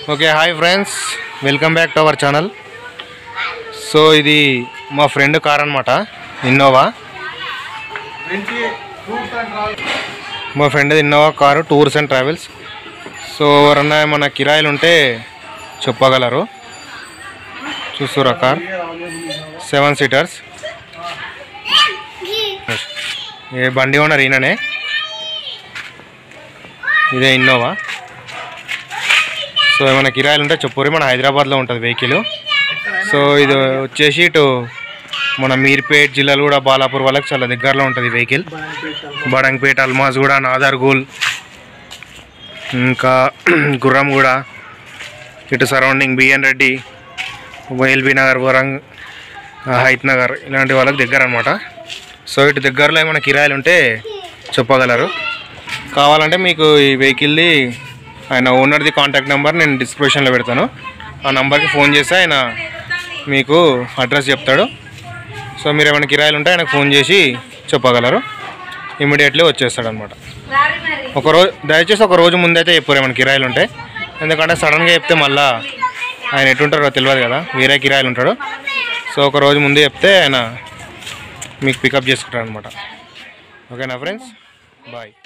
okay hi friends welcome back to our channel so ఇది మా friend car అనమాట Innova మా friend Innova car tours and travels so ఎవరన్నా ఏమన్నా కిరాయిలు ఉంటే చెప్పగలరు చూస్తురా కార్ సెవెన్ సీటర్స్ ఏ బండి ఓనర్ ఈయననే ఇదే ఇన్నోవా సో ఏమైనా కిరాయిలు ఉంటే చెప్పురి మన హైదరాబాద్లో ఉంటుంది వెహికల్ సో ఇది వచ్చేసి ఇటు మన మీర్పేట్ జిల్లాలో కూడా బాలాపూర్ వాళ్ళకి చాలా దగ్గరలో ఉంటుంది వెహికల్ బడంగపేట అల్మాజ్ కూడా నాదార్గూల్ ఇంకా గుర్రం కూడా ఇటు surrounding BN Reddy LB Nagar వరంగ్ హైత్ నగర్ ఇలాంటి వాళ్ళకి దగ్గర అనమాట సో ఇటు దగ్గరలో ఏమైనా కిరాయిలు ఉంటే చెప్పగలరు కావాలంటే మీకు ఈ వెహికల్ది ఆయన ఓనర్ది కాంటాక్ట్ నెంబర్ నేను డిస్క్రిప్షన్లో పెడతాను ఆ నెంబర్కి ఫోన్ చేస్తే ఆయన మీకు అడ్రస్ చెప్తాడు సో మీరు ఏమైనా కిరాయిలు ఉంటే ఆయనకు ఫోన్ చేసి చెప్పగలరు ఇమీడియట్లీ వచ్చేస్తాడు అనమాట ఒక రోజు దయచేసి ఒక రోజు ముందైతే చెప్పారు ఏమైనా కిరాయిలు ఉంటే ఎందుకంటే సడన్గా చెప్తే మళ్ళా ఆయన ఎటుంటారో తెలియదు కదా వేరే కిరాయిలు ఉంటాడు సో ఒక రోజు ముందు చెప్తే ఆయన మీకు పికప్ చేసుకుంటారు అనమాట ఓకేనా ఫ్రెండ్స్ బాయ్